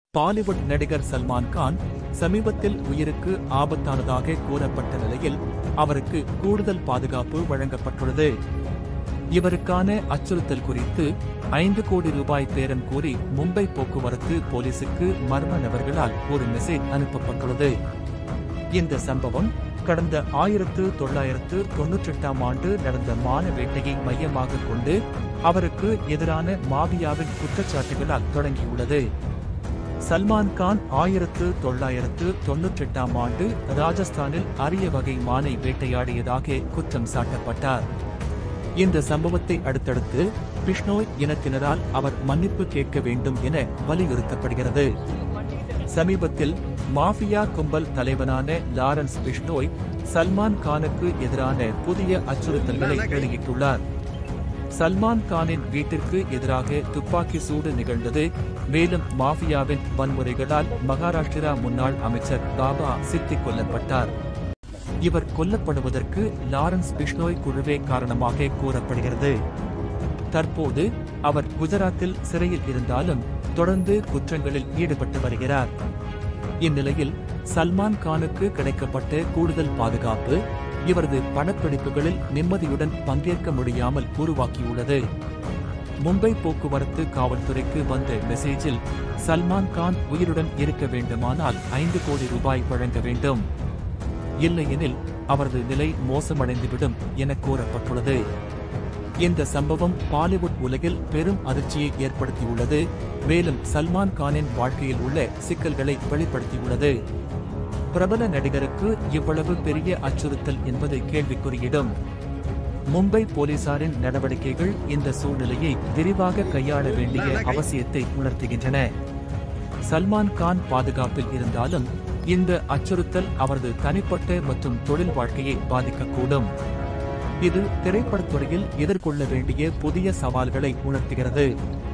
பாலிவுட் நடிகர் சல்மான் கான் சமீபத்தில் உயிருக்கு ஆபத்தானதாக கூறப்பட்ட நிலையில் அவருக்கு கூடுதல் பாதுகாப்பு வழங்கப்பட்டுள்ளது இவருக்கான அச்சுறுத்தல் குறித்து ஐந்து கோடி ரூபாய் பேரம் கூறி மும்பை போக்குவரத்து போலீசுக்கு மர்ம நபர்களால் ஒரு மெசேஜ் அனுப்பப்பட்டுள்ளது இந்த சம்பவம் கடந்த ஆயிரத்து தொள்ளாயிரத்து தொன்னூற்றி எட்டாம் ஆண்டு நடந்த மான வேட்டையை மையமாக கொண்டு அவருக்கு எதிரான மாபியாவின் குற்றச்சாட்டுகளால் தொடங்கியுள்ளது சல்மான் கான் ஆயிரத்து தொள்ளாயிரத்து தொன்னூற்றி எட்டாம் ஆண்டு ராஜஸ்தானில் அரிய வகை மானை வேட்டையாடியதாக குற்றம் சாட்டப்பட்டார் இந்த சம்பவத்தை அடுத்தடுத்து பிஷ்னோய் இனத்தினரால் அவர் மன்னிப்பு கேட்க வேண்டும் என வலியுறுத்தப்படுகிறது சமீபத்தில் மாஃபியா கும்பல் தலைவனான லாரன்ஸ் பிஷ்னோய் சல்மான் கானுக்கு எதிரான புதிய அச்சுறுத்தல்களை வெளியிட்டுள்ளார் சல்மான் கானின் வீட்டிற்கு எதிராக துப்பாக்கி சூடு நிகழ்ந்தது மேலும் மாஃபியாவின் வன்முறைகளால் மகாராஷ்டிரா முன்னாள் அமைச்சர் பாபா சித்திக் கொல்லப்பட்டார் இவர் கொல்லப்படுவதற்கு லாரன்ஸ் பிஷ்னோய் குழுவே காரணமாக கூறப்படுகிறது தற்போது அவர் குஜராத்தில் சிறையில் இருந்தாலும் தொடர்ந்து குற்றங்களில் ஈடுபட்டு வருகிறார் இந்நிலையில் சல்மான் கானுக்கு கிடைக்கப்பட்ட கூடுதல் பாதுகாப்பு இவரது படப்பிடிப்புகளில் நிம்மதியுடன் பங்கேற்க முடியாமல் உருவாக்கியுள்ளது மும்பை போக்குவரத்து காவல்துறைக்கு வந்த மெசேஜில் சல்மான் கான் உயிருடன் இருக்க வேண்டுமானால் ஐந்து கோடி ரூபாய் வழங்க வேண்டும் இல்லையெனில் அவரது நிலை மோசமடைந்துவிடும் என கூறப்பட்டுள்ளது இந்த சம்பவம் பாலிவுட் உலகில் பெரும் அதிர்ச்சியை ஏற்படுத்தியுள்ளது மேலும் சல்மான் கானின் வாழ்க்கையில் உள்ள சிக்கல்களை வெளிப்படுத்தியுள்ளது பிரபல நடிகருக்கு இவ்வளவு பெரிய அச்சுறுத்தல் என்பது கேள்விக்குறியிடும் மும்பை போலீசாரின் நடவடிக்கைகள் இந்த சூழ்நிலையை விரிவாக கையாள வேண்டிய அவசியத்தை உணர்த்துகின்றன சல்மான் கான் பாதுகாப்பில் இருந்தாலும் இந்த அச்சுறுத்தல் அவரது தனிப்பட்ட மற்றும் தொழில் வாழ்க்கையை பாதிக்கக்கூடும் இது திரைப்படத்துறையில் எதிர்கொள்ள வேண்டிய புதிய சவால்களை உணர்த்துகிறது